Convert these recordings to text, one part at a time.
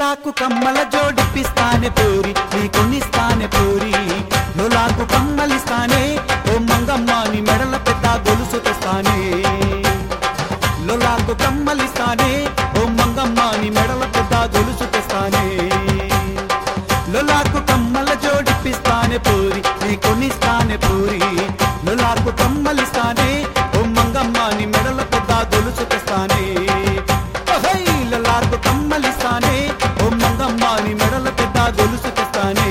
లొలాకు కమ్మల జోడిపిస్తానే పోరి నీ కొనిస్తానే పోరి లొలాకు కమ్మలిస్తానే ఓ మంగమ్మ నీ మెడల పెద్ద గొలుసు తెస్తానే లొలాకు కమ్మలిస్తానే ఓ మంగమ్మ నీ మెడల పెద్ద గొలుసు తెస్తానే లొలాకు కమ్మల జోడిపిస్తానే పోరి నీ కొనిస్తానే పోరి లొలాకు కమ్మలిస్తానే ఓ మంగమ్మ నీ మెడల పెద్ద గొలుసు తెస్తానే ఓహై లొలాకు కమ్మలిస్తానే ఓ మంగమ్మ నీ మెడల పెద్ద గొలుసు తెస్తానే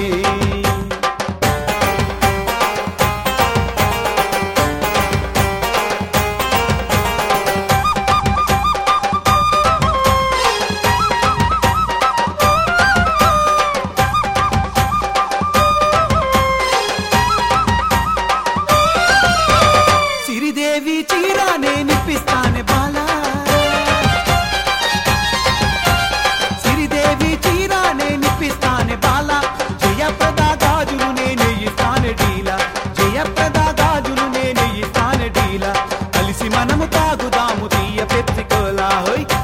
సిరిదేవి చీరానే నిప్పిస్తానే బాలా సిరిదేవి చీరానే నిప్పిస్తానే బాలా జయప్రద గాజులు నేనే ఇస్తానే డీలా జయప్రద గాజులు నేనే ఇస్తానే డీలా కలిసి మనము తాగుదాము తీయ పెప్సికోలా హోయ్